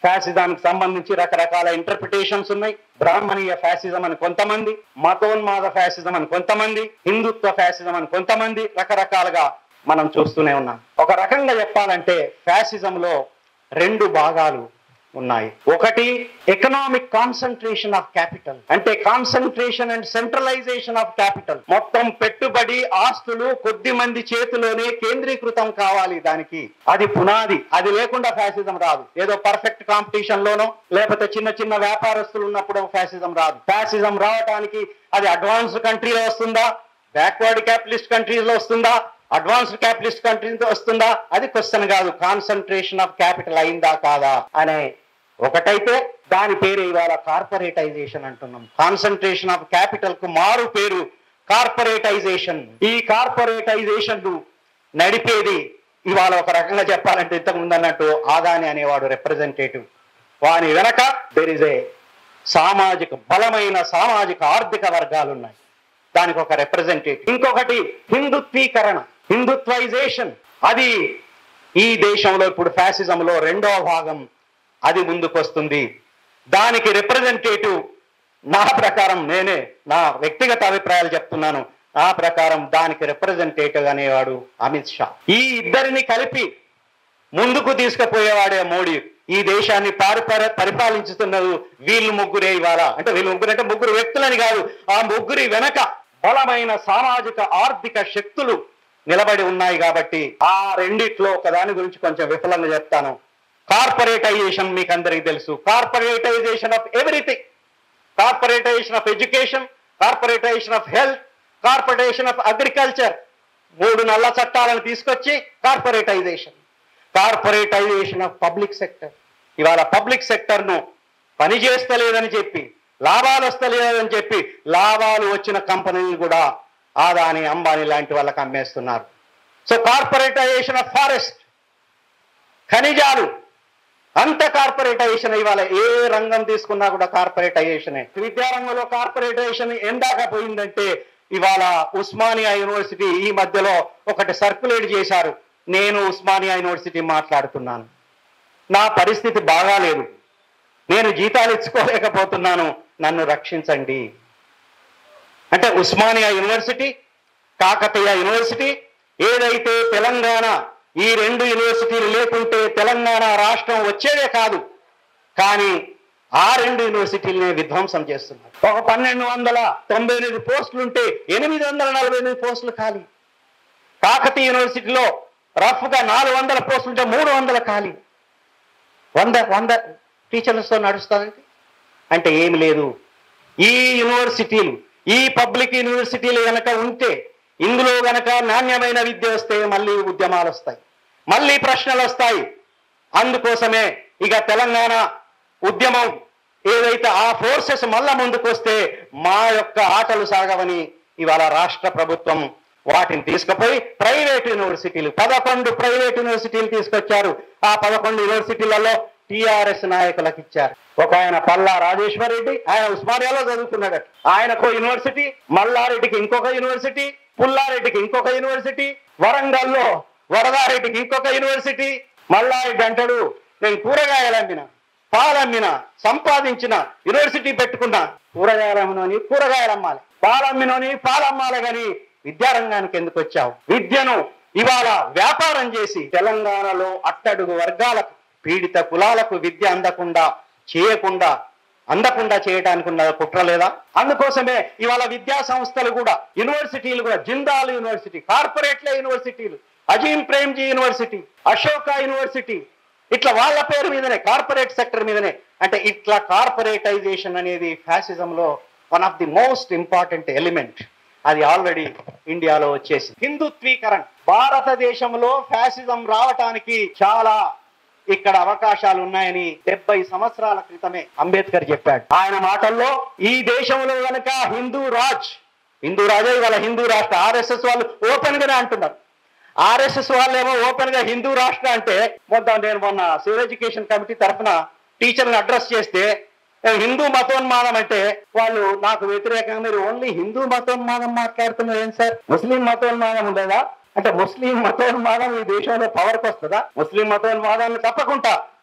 ఫ్యాసిజానికి సంబంధించి రకరకాల ఇంటర్ప్రిటేషన్స్ ఉన్నాయి బ్రాహ్మణీయ ఫ్యాసిజం అని కొంతమంది మతోన్మాద ఫ్యాసిజం అని కొంతమంది హిందుత్వ ఫ్యాసిజం అని కొంతమంది రకరకాలుగా మనం చూస్తూనే ఉన్నాం ఒక రకంగా చెప్పాలంటే ఫ్యాసిజంలో రెండు భాగాలు ఉన్నాయి ఒకటి ఎకనామిక్ కాన్సన్ట్రేషన్ ఆఫ్ క్యాపిటల్ అంటే concentration and centralisation of capital మొత్తం పెట్టుబడి ఆస్తులు కొద్ది మంది చేతిలోనే కేంద్రీకృతం కావాలి దానికి అది పునాది అది లేకుండా ఫ్యాసిజం రాదు ఏదో పర్ఫెక్ట్ కాంపిటీషన్ లోనో లేకపోతే చిన్న చిన్న వ్యాపారస్తులు ఉన్నప్పుడు ఫ్యాసిజం రాదు ఫ్యాసిజం రావడానికి అది అడ్వాన్స్ కంట్రీలో వస్తుందా బ్యాక్వర్డ్ క్యాపిటలిస్ట్ కంట్రీస్ లో వస్తుందా అడ్వాన్స్డ్ క్యాపిటలిస్ట్ కంట్రీస్ వస్తుందా అది క్వశ్చన్ కాదు కాన్సన్ట్రేషన్ ఆఫ్ క్యాపిటల్ అయిందా కాదా అనే ఒకటైతే దాని పేరు ఇవాళ కార్పొరేటైజేషన్ అంటున్నాం కాన్సన్ట్రేషన్ ఆఫ్ క్యాపిటల్ కు మారు పేరు కార్పొరేటైజేషన్ ఈ కార్పొరేటైజేషన్ ను నడిపేది ఇవాళ ఒక రకంగా చెప్పాలంటే ఇంతకు ముందు అన్నట్టు ఆదాని అనేవాడు రిప్రజెంటేటివ్ వాని వెనక దెర్ ఇస్ ఏ సామాజిక బలమైన సామాజిక ఆర్థిక వర్గాలు ఉన్నాయి దానికి ఒక రిప్రజెంటేటివ్ ఇంకొకటి హిందుత్వీకరణ హిందుత్వైజేషన్ అది ఈ దేశంలో ఇప్పుడు ఫ్యాసిజంలో రెండవ భాగం అది ముందుకొస్తుంది దానికి రిప్రజెంటేటివ్ నా ప్రకారం నేనే నా వ్యక్తిగత అభిప్రాయాలు చెప్తున్నాను నా ప్రకారం దానికి రిప్రజెంటేటివ్ అనేవాడు అమిత్ షా ఈ ఇద్దరిని కలిపి ముందుకు తీసుకుపోయేవాడే మోడీ ఈ దేశాన్ని పారిపర పరిపాలించుతున్నది వీళ్ళు ముగ్గురే ఇవాళ అంటే వీళ్ళు ముగ్గురు అంటే ముగ్గురు వ్యక్తులని కాదు ఆ ముగ్గురి వెనక బలమైన సామాజిక ఆర్థిక శక్తులు నిలబడి ఉన్నాయి కాబట్టి ఆ రెండిట్లో ఒక దాని గురించి కొంచెం విఫలంగా చెప్తాను కార్పొరేటైజేషన్ మీకు అందరికీ తెలుసు corporatisation of everything corporatisation of education corporatisation of health corporation of agriculture మూడు నల్ల చట్టాలను తీసుకొచ్చి corporatisation corporatisation of public sector ఇవాళ పబ్లిక్ సెక్టర్ ను పని చేస్తలేదని చెప్పి లాభాలు వస్తలేదని చెప్పి లాభాలు వచ్చిన కంపెనీలు కూడా ఆదాని అంబానీ లాంటి వాళ్ళకి అమ్మేస్తున్నారు సో కార్పొరేటైజేషన్ ఆఫ్ ఫారెస్ట్ ఖనిజాలు అంత కార్పొరేటైజేషన్ ఇవాళ ఏ రంగం తీసుకున్నా కూడా కార్పొరేటైజేషన్ విద్యారంగంలో కార్పొరేటైజేషన్ ఎందాక పోయిందంటే ఇవాళ ఉస్మానియా యూనివర్సిటీ ఈ మధ్యలో ఒకటి సర్క్యులేట్ చేశారు నేను ఉస్మానియా యూనివర్సిటీ మాట్లాడుతున్నాను నా పరిస్థితి బాగాలేదు నేను జీతాలు ఇచ్చుకోలేకపోతున్నాను నన్ను రక్షించండి అంటే ఉస్మానియా యూనివర్సిటీ కాకతీయ యూనివర్సిటీ ఏదైతే తెలంగాణ ఈ రెండు యూనివర్సిటీలు లేకుంటే తెలంగాణ రాష్ట్రం వచ్చేదే కాదు కానీ ఆ రెండు యూనివర్సిటీలనే విధ్వంసం చేస్తున్నారు ఒక పన్నెండు వందల తొంభై ఎనిమిది పోస్టులు ఉంటే ఎనిమిది వందల నలభై ఎనిమిది పోస్టులు ఖాళీ కాకతీయ యూనివర్సిటీలో రఫ్ గా నాలుగు వందల పోస్టులు ఉంటే మూడు వందల ఖాళీ వంద వంద టీచర్లతో నడుస్తుంది అంటే ఏమి లేదు ఈ యూనివర్సిటీలు ఈ పబ్లిక్ యూనివర్సిటీలు గనక ఉంటే ఇందులో గనక నాణ్యమైన విద్య వస్తే మళ్ళీ ఉద్యమాలు వస్తాయి మళ్ళీ ప్రశ్నలు వస్తాయి అందుకోసమే ఇక తెలంగాణ ఉద్యమం ఏదైతే ఆ ఫోర్సెస్ మళ్ళా ముందుకు వస్తే మా యొక్క ఆటలు సాగవని ఇవాళ రాష్ట్ర ప్రభుత్వం వాటిని తీసుకుపోయి ప్రైవేట్ యూనివర్సిటీలు పదకొండు ప్రైవేట్ యూనివర్సిటీలు తీసుకొచ్చారు ఆ పదకొండు యూనివర్సిటీలలో టిఆర్ఎస్ నాయకులకు ఇచ్చారు ఒక ఆయన పల్లా రాజేశ్వర్ రెడ్డి ఆయన ఉస్మానియాలో చదువుకున్నాడు ఆయనకు యూనివర్సిటీ మల్లారెడ్డికి ఇంకొక యూనివర్సిటీ పుల్లారెడ్డికి ఇంకొక యూనివర్సిటీ వరంగల్లో వరదారెడ్డికి ఇంకొక యూనివర్సిటీ మల్లారెడ్డి అంటాడు నేను కూరగాయలు అమ్మిన పాలు అమ్మిన సంపాదించిన యూనివర్సిటీ పెట్టుకున్నా కూరగాయలు అమ్మినోని కూరగాయలు అమ్మాలి పాలు అమ్మినోని పాలు అమ్మాలి కానీ విద్యారంగానికి ఎందుకు వచ్చావు విద్యను ఇవాళ వ్యాపారం చేసి తెలంగాణలో అట్టడుగు వర్గాలకు పీడిత కులాలకు విద్య అందకుండా చేయకుండా అందకుండా చేయడానికి ఉన్న కుట్ర లేదా అందుకోసమే ఇవాళ విద్యా సంస్థలు కూడా యూనివర్సిటీలు కూడా జిందాల్ యూనివర్సిటీ కార్పొరేట్ల యూనివర్సిటీలు అజీం ప్రేమ్జీ యూనివర్సిటీ అశోక యూనివర్సిటీ ఇట్లా వాళ్ళ పేరు మీదనే కార్పొరేట్ సెక్టర్ మీదనే అంటే ఇట్లా కార్పొరేటైజేషన్ అనేది ఫ్యాసిజం లో one of the most important element అది ఆల్రెడీ ఇండియాలో వచ్చేసి హిందుత్వీకరణ భారతదేశంలో ఫ్యాసిజం రావటానికి చాలా ఇక్కడ అవకాశాలు ఉన్నాయని డెబ్బై సంవత్సరాల క్రితమే అంబేద్కర్ చెప్పాడు ఆయన మాటల్లో ఈ దేశంలో గనక హిందూ రాజ్ హిందూ రాజే ఇవాళ హిందూ రాష్ట్ర ఆర్ఎస్ఎస్ వాళ్ళు ఓపెన్ గానే అంటున్నారు ఆర్ఎస్ఎస్ వాళ్ళు ఏమో ఓపెన్ గా హిందూ రాష్ట్ర అంటే మొత్తం నేను మొన్న సివిల్ ఎడ్యుకేషన్ కమిటీ తరఫున టీచర్ని అడ్రస్ చేస్తే "ఏ, హిందూ మతోన్మాదం అంటే వాళ్ళు నాకు వ్యతిరేకంగా మీరు ఓన్లీ హిందూ మతోన్మాదం మాట్లాడుతున్నారు ఏం సార్ ముస్లిం మతోన్మాదం ఉండదా అంటే ముస్లిం మతోన్మాదం ఈ దేశంలో పవర్కి వస్తుందా ముస్లిం మతోన్మాదాన్ని తప్పకుండా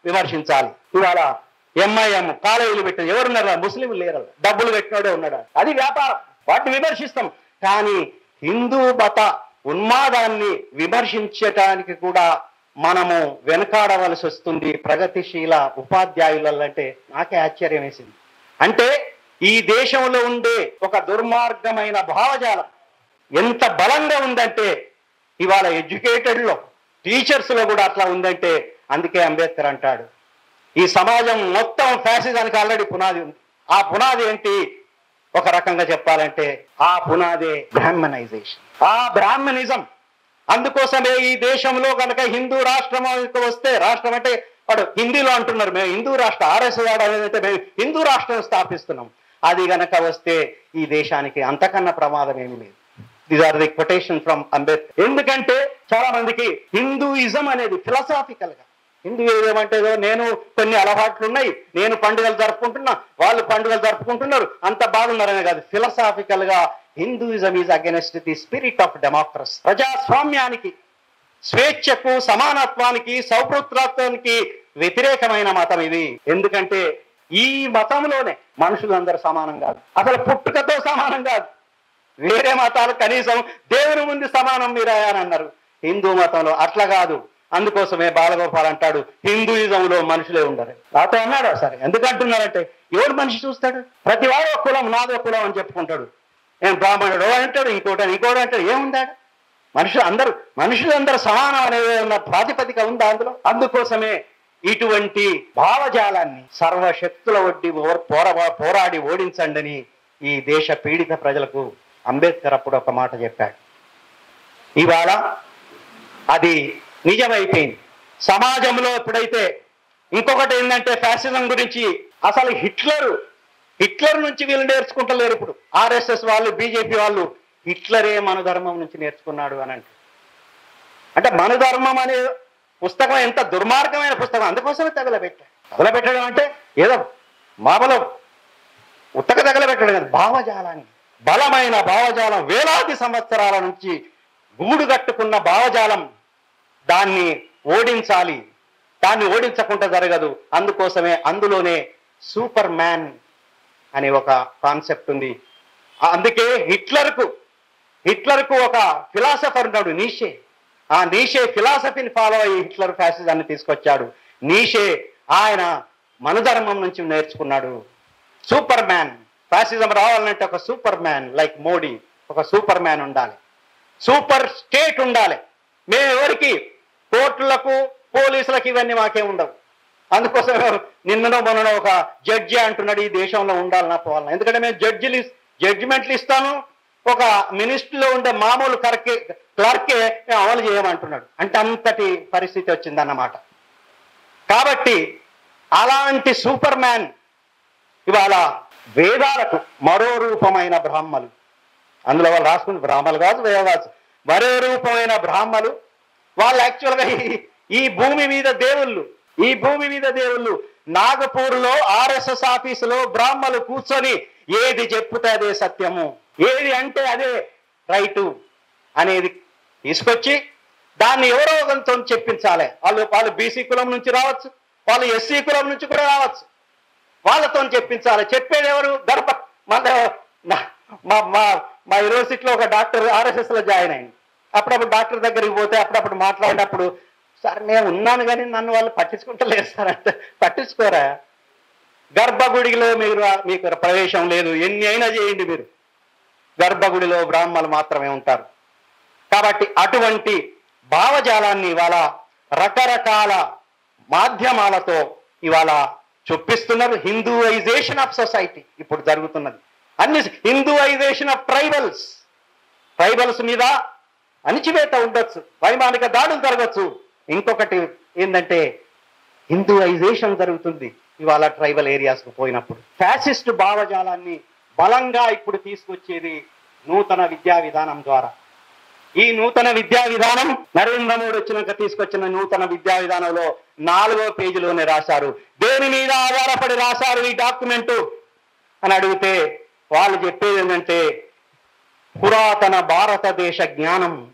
విమర్శించాలి ఇవాళ ఎంఐఎం కాలేజీలు పెట్టిన ఎవరున్నారా ముస్లింలు లేరు డబ్బులు పెట్టినోడే ఉన్నాడా అది వ్యాపారం వాటిని విమర్శిస్తాం కానీ హిందూ మత ఉన్మాదాన్ని విమర్శించటానికి కూడా మనము వెనకాడవలసి వస్తుంది ప్రగతిశీల ఉపాధ్యాయులంటే నాకే ఆశ్చర్యం వేసింది అంటే ఈ దేశంలో ఉండే ఒక దుర్మార్గమైన భావజాలం ఎంత బలంగా ఉందంటే ఇవాళ ఎడ్యుకేటెడ్ లో టీచర్స్ లో కూడా అట్లా ఉందంటే అందుకే అంబేద్కర్ అంటాడు ఈ సమాజం మొత్తం ఫ్యాసిజానికి ఆల్రెడీ పునాది ఉంది ఆ పునాది ఏంటి ఒక రకంగా చెప్పాలంటే ఆ పునాదే బ్రాహ్మణైజేషన్ ఆ బ్రాహ్మణిజం అందుకోసమే ఈ దేశంలో కనుక హిందూ రాష్ట్రం వస్తే రాష్ట్రం అంటే వాడు హిందీలో అంటున్నారు మేము హిందూ రాష్ట్ర ఆర్ఎస్ వాడు అనేది అంటే మేము హిందూ రాష్ట్రం స్థాపిస్తున్నాం అది గనక వస్తే ఈ దేశానికి అంతకన్నా ప్రమాదం ఏమీ లేదు these are the quotation from Ambedkar ఎందుకంటే చాలా మందికి హిందూయిజం అనేది ఫిలసాఫికల్ గా హిందూయిజం అంటే ఏదో నేను కొన్ని అలవాట్లు ఉన్నాయి నేను పండుగలు జరుపుకుంటున్నా వాళ్ళు పండుగలు జరుపుకుంటున్నారు అంత బాగున్నారనే కాదు ఫిలసాఫికల్ గా Hinduism is against the spirit of democracy ప్రజాస్వామ్యానికి స్వేచ్ఛకు సమానత్వానికి సౌభృత్వానికి వ్యతిరేకమైన మతం ఇది ఎందుకంటే ఈ మతంలోనే మనుషులందరూ సమానం కాదు అసలు పుట్టుకతో సమానం కాదు వేరే మతాలు కనీసం దేవుని ముందు సమానం మీరా అని అన్నారు హిందూ మతంలో అట్లా కాదు అందుకోసమే బాలగోపాల్ అంటాడు హిందూయిజంలో మనుషులే ఉండరు నాతో అన్నాడు సరే ఎందుకు అంటున్నారంటే ఎవడు మనిషి చూస్తాడు ప్రతి వాడు ఒక కులం నాదో కులం అని చెప్పుకుంటాడు నేను బ్రాహ్మణుడు అంటాడు ఇంకోటి ఇంకోటి అంటాడు ఏముందాడు మనుషులు అందరూ మనుషులందరూ సమానం అనేది ఉన్న ప్రాతిపదిక ఉందా అందులో అందుకోసమే ఇటువంటి భావజాలాన్ని సర్వశక్తుల వడ్డీ ఓర్- పోర పోరాడి ఓడించండని ఈ దేశ పీడిత ప్రజలకు అంబేద్కర్ అప్పుడు ఒక మాట చెప్పాడు ఇవాళ అది నిజమైపోయింది సమాజంలో ఎప్పుడైతే ఇంకొకటి ఏంటంటే ఫ్యాసిజం గురించి అసలు హిట్లర్ హిట్లర్ నుంచి వీళ్ళు నేర్చుకుంటలేరు ఇప్పుడు ఆర్ఎస్ఎస్ వాళ్ళు బీజేపీ వాళ్ళు హిట్లరే మన ధర్మం నుంచి నేర్చుకున్నాడు అని అంటే అంటే మన ధర్మం అనే పుస్తకం ఎంత దుర్మార్గమైన పుస్తకం అందుకోసమే తగలబెట్టాడు తగలబెట్టడం అంటే ఏదో మామూలు ఉత్తక తగలబెట్టడం కాదు భావజాలాన్ని బలమైన భావజాలం వేలాది సంవత్సరాల నుంచి గూడు కట్టుకున్న భావజాలం దాన్ని ఓడించాలి దాన్ని ఓడించకుండా జరగదు అందుకోసమే అందులోనే సూపర్ మ్యాన్ అనే ఒక కాన్సెప్ట్ ఉంది ఆ- అందుకే హిట్లర్కు హిట్లర్కు ఒక ఫిలాసఫర్ ఉన్నాడు నీషే ఆ నీషే ఫిలాసఫీని ఫాలో అయ్యి హిట్లర్ ఫ్యాసిజాన్ని తీసుకొచ్చాడు నీషే ఆయన మనధర్మం నుంచి నేర్చుకున్నాడు సూపర్ మ్యాన్ ఫ్యాసిజం రావాలంటే ఒక సూపర్ మ్యాన్ లైక్ మోడీ ఒక సూపర్ మ్యాన్ ఉండాలి సూపర్ స్టేట్ ఉండాలి మేము ఎవరికి కోర్టులకు పోలీసులకు ఇవన్నీ మాకేం ఉండవు అందుకోసం నిన్ననో మొన్ననో ఒక జడ్జి అంటున్నాడు ఈ దేశంలో ఉండాలన్నా పోవాలన్నా ఎందుకంటే మేము జడ్జిలు జడ్జిమెంట్లు ఇస్తాను ఒక మినిస్ట్రీలో ఉండే మామూలు కర్కే క్లర్కే మేము అమలు చేయమంటున్నాడు అంటే అంతటి పరిస్థితి వచ్చిందన్నమాట కాబట్టి అలాంటి సూపర్ మ్యాన్ ఇవాళ వేదాలకు మరో రూపమైన బ్రాహ్మలు అందులో వాళ్ళు రాసుకుని బ్రాహ్మలు కాదు వేదాలు మరో రూపమైన బ్రాహ్మలు వాళ్ళు యాక్చువల్గా ఈ- ఈ భూమి మీద దేవుళ్ళు ఈ భూమి మీద దేవుళ్ళు నాగపూర్లో ఆర్ఎస్ఎస్ ఆఫీసులో బ్రాహ్మలు కూర్చొని ఏది చెప్పుతే అదే సత్యము ఏది అంటే అదే రైటు అనేది తీసుకొచ్చి దాన్ని ఎవరో ఒకరితో చెప్పించాలి వాళ్ళు వాళ్ళు బీసీ కులం నుంచి రావచ్చు వాళ్ళు ఎస్సీ కులం నుంచి కూడా రావచ్చు వాళ్ళతో చెప్పించాలి చెప్పేది ఎవరు గర్భ మన నా- మా మా మా యూనివర్సిటీలో ఒక డాక్టర్ ఆర్ఎస్ఎస్ లో జాయిన్ అయింది అప్పుడప్పుడు డాక్టర్ దగ్గరికి పోతే అప్పుడప్పుడు మాట్లాడినప్పుడు సార్ నేను ఉన్నాను కానీ నన్ను వాళ్ళు పట్టించుకుంటలేదు సార్ అంటే పట్టించుకోరా గర్భగుడిలో మీరు మీకు ప్రవేశం లేదు ఎన్ని అయినా చేయండి మీరు గర్భగుడిలో బ్రాహ్మణులు మాత్రమే ఉంటారు కాబట్టి అటువంటి భావజాలాన్ని ఇవాళ రకరకాల మాధ్యమాలతో ఇవాళ చొప్పిస్తున్నారు హిందూయిజేషన్ ఆఫ్ సొసైటీ ఇప్పుడు జరుగుతున్నది అన్ని హిందూయిజేషన్ ఆఫ్ ట్రైబల్స్ ట్రైబల్స్ మీద అణిచివేత ఉండొచ్చు వైమానిక దాడులు జరగచ్చు ఇంకొకటి ఏంటంటే హిందూయిజేషన్ జరుగుతుంది ఇవాళ ట్రైబల్ ఏరియాస్కు పోయినప్పుడు ఫ్యాసిస్ట్ భావజాలాన్ని బలంగా ఇప్పుడు తీసుకొచ్చేది నూతన విద్యా విధానం ద్వారా ఈ నూతన విద్యా విధానం నరేంద్ర మోడీ వచ్చినాక తీసుకొచ్చిన నూతన విద్యా విధానంలో నాలుగో పేజీలోనే రాశారు దేని మీద ఆధారపడి రాశారు ఈ డాక్యుమెంట్ అని అడిగితే వాళ్ళు చెప్పేది ఏంటంటే పురాతన భారతదేశ జ్ఞానం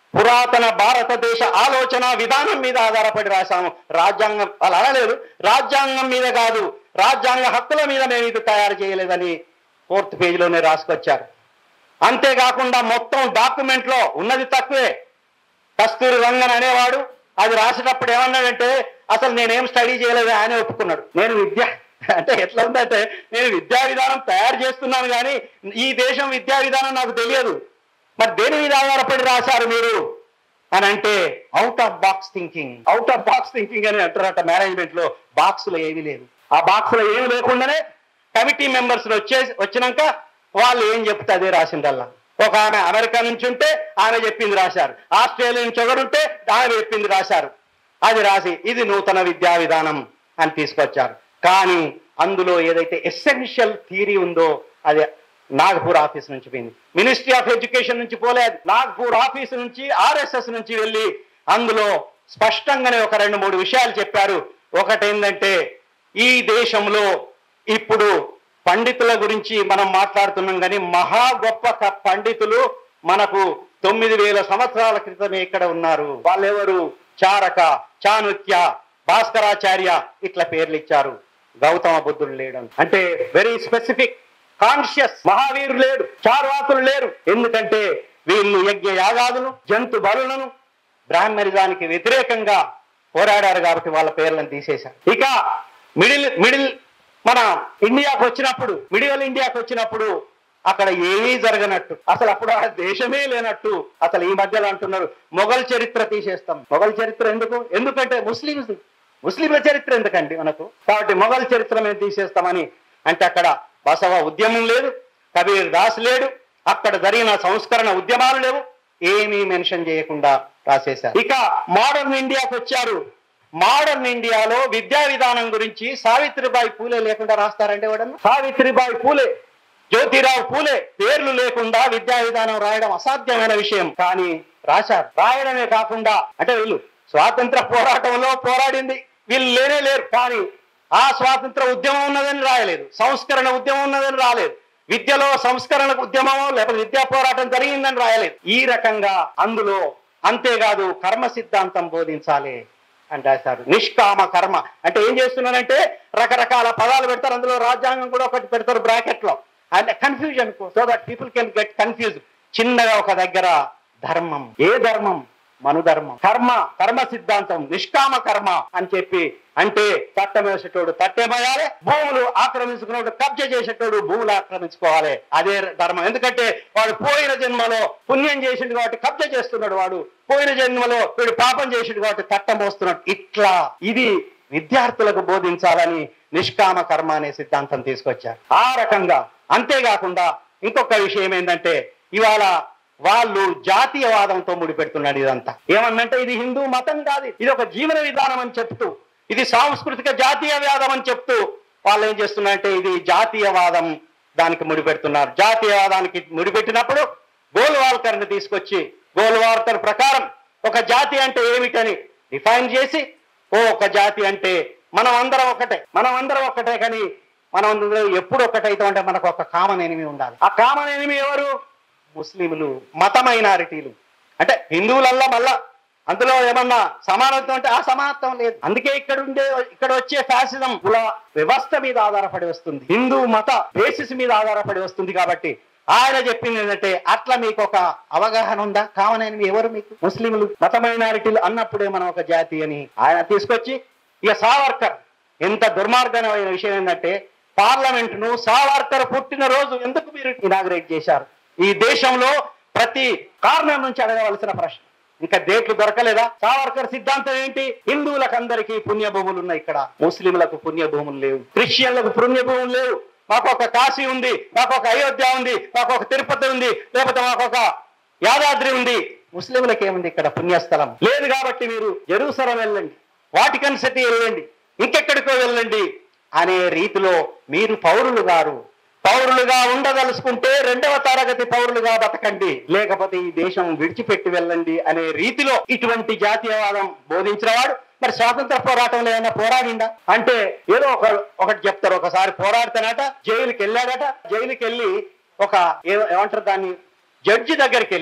పురాతన భారతదేశ ఆలోచన విధానం మీద ఆధారపడి రాశాము రాజ్యాంగం అలా అనలేదు రాజ్యాంగం మీద కాదు రాజ్యాంగ హక్కుల మీద మేము ఇది తయారు చేయలేదని ఫోర్త్ పేజీలోనే రాసుకొచ్చారు అంతేకాకుండా మొత్తం డాక్యుమెంట్ లో ఉన్నది తక్కువే కస్తూరి రంగన్ అనేవాడు అది రాసేటప్పుడు ఏమన్నాడంటే అసలు నేనేం స్టడీ చేయలేదు ఆయన ఒప్పుకున్నాడు నేను విద్య అంటే ఎట్లా ఉందంటే నేను విద్యా విధానం తయారు చేస్తున్నాను కానీ ఈ దేశం విద్యా విధానం నాకు తెలియదు మరి దేని మీద ఆధారపడి రాశారు మీరు అని అంటే out of box thinking out of box thinking అని అంటారట మేనేజ్మెంట్ లో బాక్స్ లో ఏమీ లేదు ఆ బాక్స్ లో ఏమి లేకుండానే కమిటీ మెంబర్స్ వచ్చే వచ్చినాక వాళ్ళు ఏం చెప్తే అదే రాసిందల్లా ఒక ఆమె అమెరికా నుంచి ఉంటే ఆమె చెప్పింది రాశారు ఆస్ట్రేలియా నుంచి ఒకరుంటే ఆమె చెప్పింది రాశారు అది రాసి ఇది నూతన విద్యా విధానం అని తీసుకొచ్చారు కానీ అందులో ఏదైతే ఎసెన్షియల్ థియరీ ఉందో అది నాగపూర్ ఆఫీస్ నుంచి పోయింది మినిస్ట్రీ ఆఫ్ ఎడ్యుకేషన్ నుంచి పోలే అది నాగపూర్ ఆఫీస్ నుంచి ఆర్ఎస్ఎస్ నుంచి వెళ్ళి అందులో స్పష్టంగానే ఒక రెండు మూడు విషయాలు చెప్పారు ఒకటేంటంటే ఈ దేశంలో ఇప్పుడు పండితుల గురించి మనం మాట్లాడుతున్నాం కానీ మహా గొప్ప క- పండితులు మనకు తొమ్మిది వేల సంవత్సరాల క్రితమే ఇక్కడ ఉన్నారు వాళ్ళెవరు చారక చాణుక్య భాస్కరాచార్య ఇట్లా పేర్లు ఇచ్చారు గౌతమ బుద్ధుడు లేడు అంటే వెరీ స్పెసిఫిక్ కాన్షియస్ మహావీరులు లేడు చార్వాకులు లేరు ఎందుకంటే వీళ్ళు యజ్ఞ యాగాదులు జంతు బలులను బ్రాహ్మణిజానికి వ్యతిరేకంగా పోరాడారు కాబట్టి వాళ్ళ పేర్లను తీసేశారు ఇక మిడిల్ మిడిల్ మన ఇండియాకు వచ్చినప్పుడు మిడిల్ ఇండియాకు వచ్చినప్పుడు అక్కడ ఏమీ జరగనట్టు అసలు అప్పుడు ఆ దేశమే లేనట్టు అసలు ఈ మధ్యలో అంటున్నారు మొఘల్ చరిత్ర తీసేస్తాం మొఘల్ చరిత్ర ఎందుకు ఎందుకంటే ముస్లింస్ ముస్లింల చరిత్ర ఎందుకండి మనకు కాబట్టి మొఘల్ చరిత్ర మేము తీసేస్తామని అంటే అక్కడ బసవ ఉద్యమం లేదు కబీర్ దాస్ లేడు అక్కడ జరిగిన సంస్కరణ ఉద్యమాలు లేవు ఏమీ మెన్షన్ చేయకుండా రాసేశారు ఇక మోడర్న్ ఇండియాకి వచ్చారు మోడర్న్ ఇండియాలో విద్యా విధానం గురించి సావిత్రిబాయి పూలే లేకుండా రాస్తారంటే ఎవడన్నా సావిత్రిబాయి పూలే జ్యోతిరావు పూలే పేర్లు లేకుండా విద్యా విధానం రాయడం అసాధ్యమైన విషయం కానీ రాశారు రాయడమే కాకుండా అంటే వీళ్ళు స్వాతంత్ర పోరాటంలో పోరాడింది వీళ్ళు లేనే లేరు కానీ ఆ స్వాతంత్ర ఉద్యమం ఉన్నదని రాయలేదు సంస్కరణ ఉద్యమం ఉన్నదని రాలేదు విద్యలో సంస్కరణ ఉద్యమమో లేకపోతే విద్యా పోరాటం జరిగిందని రాయలేదు ఈ రకంగా అందులో అంతేకాదు కర్మ సిద్ధాంతం బోధించాలి అని రాశారు నిష్కామ కర్మ అంటే ఏం చేస్తున్నారంటే రకరకాల పదాలు పెడతారు అందులో రాజ్యాంగం కూడా ఒకటి పెడతారు బ్రాకెట్ లో and confusion so that people can get confuse చిన్నగా ఒక దగ్గర ధర్మం ఏ ధర్మం మనుధర్మం కర్మ కర్మ సిద్ధాంతం నిష్కామ కర్మ అని చెప్పి అంటే తట్టం వేసేటోడు తట్టేమయాలి భూములు ఆక్రమించుకున్నోడు కబ్జ చేసేటోడు భూములు ఆక్రమించుకోవాలి అదే ధర్మం ఎందుకంటే వాడు పోయిన జన్మలో పుణ్యం చేసిండు కాబట్టి కబ్జ చేస్తున్నాడు వాడు పోయిన జన్మలో వీడు పాపం చేసిండు కాబట్టి తట్టం మోస్తున్నాడు ఇట్లా ఇది విద్యార్థులకు బోధించాలని నిష్కామ కర్మ అనే సిద్ధాంతం తీసుకొచ్చారు ఆ రకంగా అంతేకాకుండా ఇంకొక విషయం ఏంటంటే ఇవాళ వాళ్ళు జాతీయవాదంతో ముడిపెడుతున్నాడు ఇదంతా ఏమన్నంటే ఇది హిందూ మతం కాదు ఇది ఒక జీవన విధానం అని చెప్తూ ఇది సాంస్కృతిక జాతీయవాదం అని చెప్తూ వాళ్ళు ఏం చేస్తున్నారంటే ఇది జాతీయవాదం దానికి ముడిపెడుతున్నారు జాతీయవాదానికి ముడిపెట్టినప్పుడు గోల్వాల్కర్ని తీసుకొచ్చి గోల్వాల్కర్ ప్రకారం ఒక జాతి అంటే ఏమిటని డిఫైన్ చేసి ఓ ఒక జాతి అంటే మనం అందరం ఒకటే మనం అందరం ఒకటే కానీ మనం అందులో ఎప్పుడు ఒకటైతే అంటే మనకు ఒక కామన్ ఎనిమి ఉండాలి ఆ కామన్ ఎనిమి ఎవరు ముస్లింలు మత మైనారిటీలు అంటే హిందువులల్లా మళ్ళా అందులో ఏమన్నా సమానత్వం అంటే ఆ సమానత్వం లేదు అందుకే ఇక్కడ ఉండే ఇక్కడ వచ్చే ఫ్యాసిజం కుల వ్యవస్థ మీద ఆధారపడి వస్తుంది హిందూ మత బేసిస్ మీద ఆధారపడి వస్తుంది కాబట్టి ఆయన చెప్పింది ఏంటంటే అట్లా మీకు ఒక అవగాహన ఉందా కామనని ఎవరు మీకు ముస్లింలు మత మైనారిటీలు అన్నప్పుడే మనం ఒక జాతి అని ఆయన తీసుకొచ్చి ఇక సావర్కర్ ఎంత దుర్మార్గమైన విషయం ఏంటంటే పార్లమెంట్ ను సావర్కర్ పుట్టిన రోజు ఎందుకు మీరు ఇనాగ్రేట్ చేశారు ఈ దేశంలో ప్రతి కారణం నుంచి అడగవలసిన ప్రశ్న ఇంకా డేట్లు దొరకలేదా సావర్కర్ సిద్ధాంతం ఏంటి హిందువులకు అందరికీ పుణ్యభూములు ఉన్నాయి ఇక్కడ ముస్లింలకు పుణ్యభూములు లేవు క్రిస్టియన్లకు పుణ్యభూములు లేవు మాకు ఒక కాశీ ఉంది మాకు ఒక అయోధ్య ఉంది మాకు ఒక తిరుపతి ఉంది లేకపోతే మాకు ఒక యాదాద్రి ఉంది ముస్లింలకు ఏముంది ఇక్కడ పుణ్యస్థలం లేదు కాబట్టి మీరు జెరూసలం వెళ్ళండి వాటికన్ సిటీ వెళ్ళండి ఇంకెక్కడికో వెళ్ళండి అనే రీతిలో మీరు పౌరులు గారు పౌరులుగా ఉండదలుచుకుంటే రెండవ తరగతి పౌరులుగా బతకండి లేకపోతే ఈ దేశం విడిచిపెట్టి వెళ్ళండి అనే రీతిలో ఇటువంటి జాతీయవాదం బోధించిన వాడు మరి స్వాతంత్ర పోరాటంలో ఏమైనా పోరాడిందా అంటే ఏదో ఒక ఒకటి చెప్తారు ఒకసారి పోరాడితేనట జైలుకి వెళ్ళాడట జైలుకి వెళ్ళి ఒక ఏ- ఏమంటారు దాన్ని జడ్జి దగ్గరికి వెళ్ళి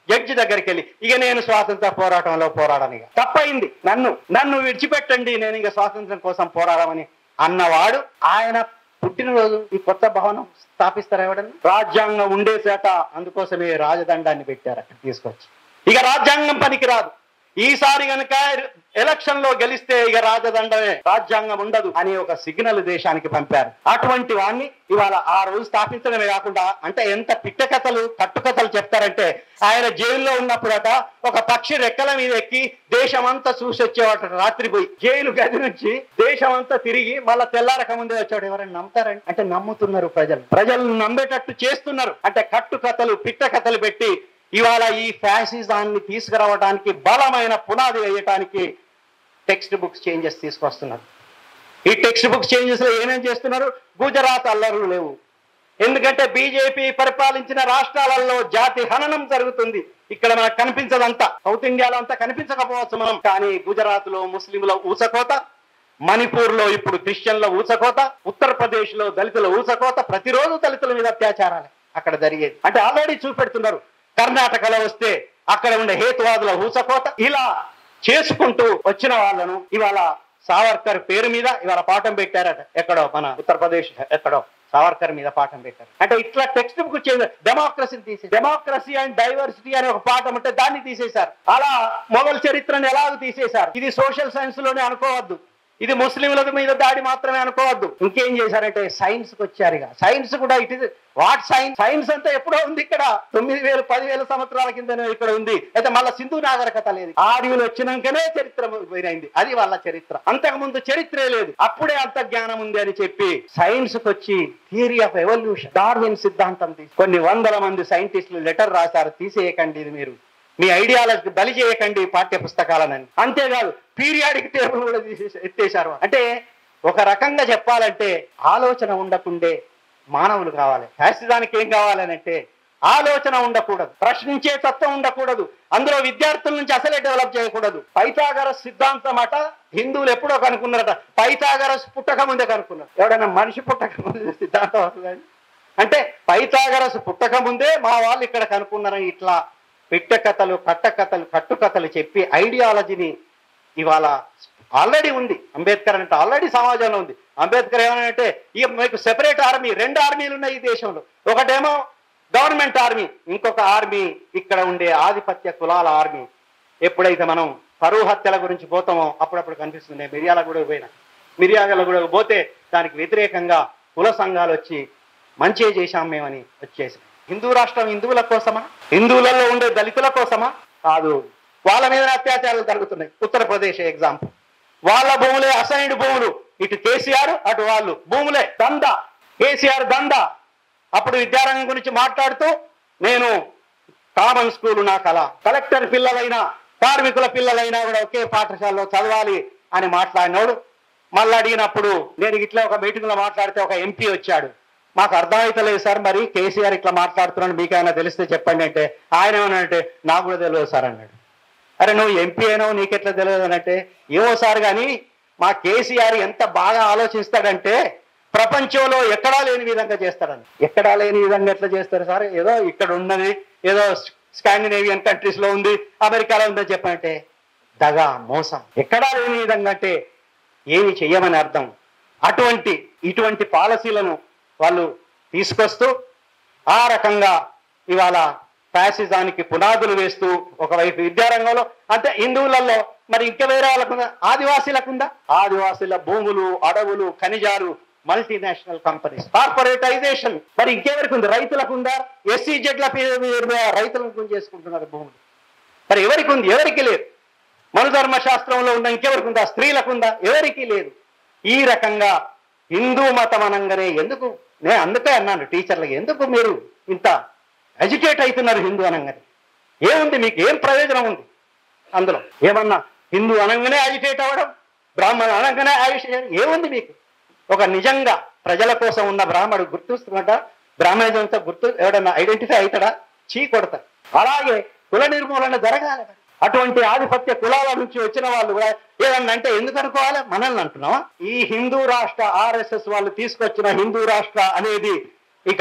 జడ్జి దగ్గరికి వెళ్ళి ఇక నేను స్వాతంత్ర పోరాటంలో పోరాడని ఇక. తప్పయింది నన్ను నన్ను విడిచిపెట్టండి నేను ఇక స్వాతంత్రం కోసం పోరాడమని అన్నవాడు ఆయన పుట్టినరోజు ఈ కొత్త భవనం స్థాపిస్తారు ఎవడని రాజ్యాంగం ఉండేసేట అందుకోసమే రాజదండాన్ని పెట్టారు అక్కడ తీసుకొచ్చి ఇక రాజ్యాంగం పనికిరాదు ఈసారి గనుక ఎలక్షన్ లో గెలిస్తే ఇక రాజదండమే రాజ్యాంగం ఉండదు అని ఒక సిగ్నల్ దేశానికి పంపారు అటువంటి వాడిని ఇవాళ ఆ రోజు స్థాపించడమే కాకుండా అంటే ఎంత పిట్ట కథలు కట్టుకథలు చెప్తారంటే ఆయన జైల్లో ఉన్నప్పుడట ఒక పక్షి రెక్కల మీద ఎక్కి దేశమంతా చూసి వచ్చేవాట రాత్రి పోయి జైలు గది నుంచి దేశమంతా తిరిగి మళ్ళా తెల్లారక ముందే వచ్చాడు ఎవరైనా నమ్ముతారండి అంటే నమ్ముతున్నారు ప్రజలు ప్రజలు నమ్మేటట్టు చేస్తున్నారు అంటే కట్టు కథలు పిట్ట కథలు పెట్టి ఇవాళ ఈ ఫ్యాసిజాన్ని తీసుకురావడానికి బలమైన పునాది వేయటానికి టెక్స్ట్ బుక్స్ చేంజెస్ తీసుకొస్తున్నారు ఈ టెక్స్ట్ బుక్స్ చేంజెస్ లో ఏమేం చేస్తున్నారు గుజరాత్ అల్లర్లు లేవు ఎందుకంటే బీజేపీ పరిపాలించిన రాష్ట్రాలలో జాతి హననం జరుగుతుంది ఇక్కడ మనకు కనిపించదంతా సౌత్ ఇండియాలో అంతా కనిపించకపోవచ్చు మనం కానీ గుజరాత్ లో ముస్లింల ఊసకోత మణిపూర్ లో ఇప్పుడు క్రిస్టియన్ల ఊసకోత ఉత్తరప్రదేశ్ లో దళితుల ఊసకోత ప్రతిరోజు దళితుల మీద అత్యాచారాలే అక్కడ జరిగేది అంటే ఆల్రెడీ చూపెడుతున్నారు కర్ణాటకలో వస్తే అక్కడ ఉండే హేతువాదుల ఊసకోత ఇలా చేసుకుంటూ వచ్చిన వాళ్ళను ఇవాళ సావర్కర్ పేరు మీద ఇవాళ పాఠం పెట్టారట ఎక్కడో మన ఉత్తరప్రదేశ్ ఎక్కడో సావర్కర్ మీద పాఠం పెట్టారు అంటే ఇట్లా టెక్స్ట్ బుక్ చేంజ్ డెమోక్రసీని తీసి డెమోక్రసీ అండ్ డైవర్సిటీ అనే ఒక పాఠం ఉంటే దాన్ని తీసేశారు అలా మొఘల్ చరిత్రను ఎలాగో తీసేశారు ఇది సోషల్ సైన్స్ లోనే అనుకోవద్దు ఇది ముస్లింల మీద దాడి మాత్రమే అనుకోవద్దు ఇంకేం చేశారంటే సైన్స్ కి వచ్చారు ఇక సైన్స్ కూడా it is what science science అంతా ఎప్పుడో ఉంది ఇక్కడ తొమ్మిది వేలు పదివేల సంవత్సరాల కిందనే ఇక్కడ ఉంది అయితే మళ్ళీ సింధు నాగరికత లేదు ఆర్యులు వచ్చినాకనే చరిత్ర పోయినైంది అది వాళ్ళ చరిత్ర అంతకు ముందు చరిత్రే లేదు అప్పుడే అంత జ్ఞానం ఉంది అని చెప్పి సైన్స్ కి వచ్చి థియరీ ఆఫ్ ఎవల్యూషన్ డార్విన్ సిద్ధాంతం తీసి కొన్ని వందల మంది సైంటిస్టులు లెటర్ రాశారు తీసేయకండి ఇది మీరు మీ ఐడియాలజీకి బలి చేయకండి పాఠ్య పుస్తకాలనని అంతేకాదు పీరియాడిక్ టేబుల్ కూడా తీసేసి ఎత్తేశారు అంటే ఒక రకంగా చెప్పాలంటే ఆలోచన ఉండకుండే మానవులు కావాలి శాస్త్రానికి ఏం కావాలనంటే ఆలోచన ఉండకూడదు ప్రశ్నించే తత్వం ఉండకూడదు అందులో విద్యార్థుల నుంచి అసలే డెవలప్ చేయకూడదు పైథాగరస్ సిద్ధాంతం అట హిందువులు ఎప్పుడో కనుక్కున్నారట పైథాగరస్ పుట్టక ముందే కనుక్కున్నారు ఎవడైనా మనిషి పుట్టక ముందే సిద్ధాంతం వస్తుందని అంటే పైథాగరస్ పుట్టక ముందే మా వాళ్ళు ఇక్కడ కనుక్కున్నారని ఇట్లా పిట్ట కథలు కట్ట కథలు కట్టు కథలు చెప్పి ఐడియాలజీని ఇవాళ ఆల్రెడీ ఉంది అంబేద్కర్ అంటే ఆల్రెడీ సమాజంలో ఉంది అంబేద్కర్ ఏమనంటే ఇక మీకు సెపరేట్ ఆర్మీ రెండు ఆర్మీలు ఉన్నాయి ఈ దేశంలో ఒకటేమో గవర్నమెంట్ ఆర్మీ ఇంకొక ఆర్మీ ఇక్కడ ఉండే ఆధిపత్య కులాల ఆర్మీ ఎప్పుడైతే మనం పరువు హత్యల గురించి పోతామో అప్పుడప్పుడు కనిపిస్తుంది మిర్యాల కూడా పోయినా మిర్యాల కూడా పోతే దానికి వ్యతిరేకంగా కుల సంఘాలు వచ్చి మంచి చేశాం మేమని వచ్చేసి హిందూ రాష్ట్రం హిందువుల కోసమా హిందువులలో ఉండే దళితుల కోసమా కాదు వాళ్ళ మీద అత్యాచారాలు జరుగుతున్నాయి ఉత్తరప్రదేశ్ ఎగ్జాంపుల్ వాళ్ళ భూములే అసైన్డ్ భూములు ఇటు కేసీఆర్ అటు వాళ్ళు భూములే దంద కేసీఆర్ దంద అప్పుడు విద్యారంగం గురించి మాట్లాడుతూ నేను కామన్ స్కూల్ నా కళ కలెక్టర్ పిల్లలైనా కార్మికుల పిల్లలైనా కూడా ఒకే పాఠశాలలో చదవాలి అని మాట్లాడినోడు మళ్ళీ అడిగినప్పుడు నేను ఇట్లా ఒక మీటింగ్ లో మాట్లాడితే ఒక ఎంపీ వచ్చాడు మాకు అర్థమైతలేదు సార్ మరి కేసీఆర్ ఇట్లా మాట్లాడుతున్నాడు మీకైనా తెలిస్తే చెప్పండి అంటే ఆయన ఏమనంటే నాకు కూడా తెలియదు సార్ అన్నాడు అరే నువ్వు ఎంపీ అయినావు నీకెట్లా తెలియదు అని అంటే ఏమో సార్ కానీ మా కేసీఆర్ ఎంత బాగా ఆలోచిస్తాడంటే ప్రపంచంలో ఎక్కడా లేని విధంగా చేస్తాడని ఎక్కడా లేని విధంగా ఎట్లా చేస్తారు సార్ ఏదో ఇక్కడ ఉన్నది ఏదో స్కాండినేవియన్ కంట్రీస్ లో ఉంది అమెరికాలో ఉందని చెప్పంటే దగా మోసం ఎక్కడా లేని విధంగా అంటే ఏమి చెయ్యమని అర్థం అటువంటి ఇటువంటి పాలసీలను వాళ్ళు తీసుకొస్తూ ఆ రకంగా ఇవాళ ఫ్యాసిజానికి పునాదులు వేస్తూ ఒకవైపు విద్యారంగంలో అంటే హిందువులలో మరి ఇంకా వేరే వాళ్ళకుందా ఆదివాసీలకుందా ఆదివాసీల భూములు అడవులు ఖనిజాలు మల్టీనేషనల్ కంపెనీస్ కార్పొరేటైజేషన్ మరి ఇంకెవరికి ఉంది రైతులకు ఉందా ఎస్సీ జెడ్ల పేరు మీద రైతులను గుంజేసుకుంటున్నారు భూములు మరి ఎవరికి ఉంది ఎవరికి లేదు మనుధర్మ శాస్త్రంలో ఉందా ఇంకెవరికి ఉందా స్త్రీలకు ఉందా ఎవరికి లేదు ఈ రకంగా హిందూ మతం అనగానే ఎందుకు నేను అందుకే అన్నాను టీచర్లకి ఎందుకు మీరు ఇంత ఎడ్యుకేట్ అవుతున్నారు హిందూ అనగానే ఏముంది మీకు ఏం ప్రయోజనం ఉంది అందులో ఏమన్నా హిందూ అనగానే అజిటేట్ అవ్వడం బ్రాహ్మణులు అనగానే అజిటేట్ ఏముంది మీకు ఒక నిజంగా ప్రజల కోసం ఉన్న బ్రాహ్మడు గుర్తుస్తున్నట బ్రాహ్మణిజంతో గుర్తు ఎవడన్నా ఐడెంటిఫై అవుతాడా చీ కొడతాడు అలాగే కుల నిర్మూలన జరగాలి మరి. అటువంటి ఆధిపత్య కులాల నుంచి వచ్చిన వాళ్ళు కూడా ఏదన్నా అంటే ఎందుకు అనుకోవాలి మనల్ని అంటున్నావా ఈ హిందూ రాష్ట్ర ఆర్ఎస్ఎస్ వాళ్ళు తీసుకొచ్చిన హిందూ రాష్ట్ర అనేది ఇక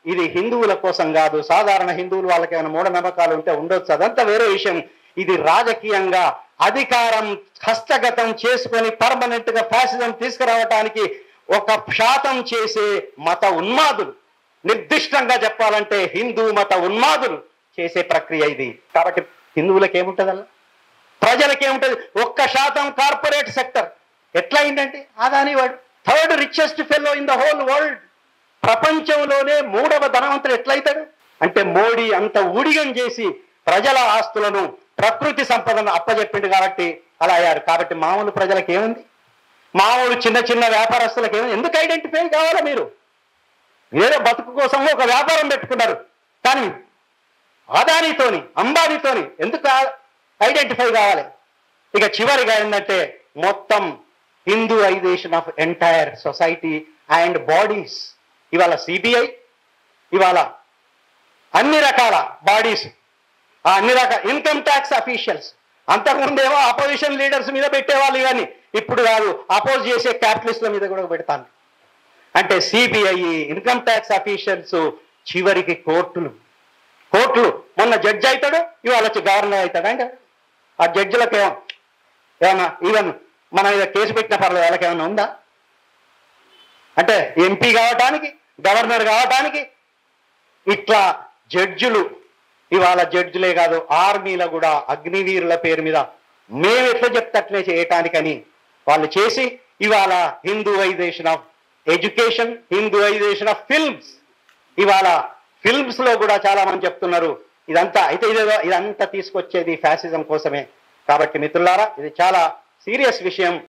ఇది హిందువుల కోసం కాదు సాధారణ హిందువులు వాళ్ళకి ఏమైనా మూఢనమ్మకాలు ఉంటే ఉండొచ్చు అదంతా వేరే విషయం ఇది రాజకీయంగా అధికారం హస్తగతం చేసుకొని పర్మనెంట్ గా ఫ్యాసిజం తీసుకురావటానికి ఒక శాతం చేసే మత ఉన్మాదులు నిర్దిష్టంగా చెప్పాలంటే హిందూ మత ఉన్మాదులు చేసే ప్రక్రియ ఇది కాబట్టి హిందువులకు ఏముంటది అలా ప్రజలకి ఏముంటది ఒక్క శాతం కార్పొరేట్ సెక్టర్ ఎట్లా అయిందంటే అదాని వాడు third richest fellow in the whole world ప్రపంచంలోనే మూడవ ధనవంతుడు ఎట్లయితాడు అంటే మోడీ అంత ఊడిగం చేసి ప్రజల ఆస్తులను ప్రకృతి సంపదను అప్పజెప్పిండు కాబట్టి అలా అయ్యారు కాబట్టి మామూలు ప్రజలకు ఏముంది మామూలు చిన్న చిన్న వ్యాపారస్తులకు ఏముంది ఎందుకు ఐడెంటిఫై కావాలా మీరు ఏదో బతుకు కోసం ఒక వ్యాపారం పెట్టుకున్నారు కానీ అదానితోని అంబానీతోని ఎందుకు ఐడెంటిఫై కావాలి ఇక చివరిగా ఏంటంటే మొత్తం Hinduisation of entire society and bodies ఇవాళ సిబిఐ ఇవాళ అన్ని రకాల బాడీస్ ఆ అన్ని రకాల ఇన్కమ్ ట్యాక్స్ అఫీషియల్స్ అంతకుముందేమో అపోజిషన్ లీడర్స్ మీద పెట్టేవాళ్ళు కానీ ఇప్పుడు కాదు అపోజ్ చేసే క్యాపిటలిస్ట్ల మీద కూడా పెడతాను అంటే సిబిఐ ఇన్కమ్ ట్యాక్స్ అఫీషియల్స్ చివరికి కోర్టులు కోర్టులు మొన్న జడ్జి అవుతాడు ఇవాళ వచ్చి గవర్నర్ అవుతాడు అంటే ఆ జడ్జిలకు ఏమో ఏమన్నా ఈవెన్ మన మీద కేసు పెట్టిన పర్లేదు వాళ్ళకి ఏమైనా ఉందా అంటే ఎంపీ కావటానికి గవర్నర్ కావటానికి ఇట్లా జడ్జులు ఇవాళ జడ్జులే కాదు ఆర్మీలో కూడా అగ్నివీరుల పేరు మీద మేము ఎట్లా చెప్తే అట్లే చేయటానికని వాళ్ళు చేసి ఇవాళ Hinduisation of education Hinduisation of films ఇవాళ ఫిల్మ్స్ లో కూడా చాలా మంది చెప్తున్నారు ఇదంతా అయితే ఇదేదో ఇదంతా తీసుకొచ్చేది ఫ్యాసిజం కోసమే కాబట్టి మిత్రులారా ఇది చాలా సీరియస్ విషయం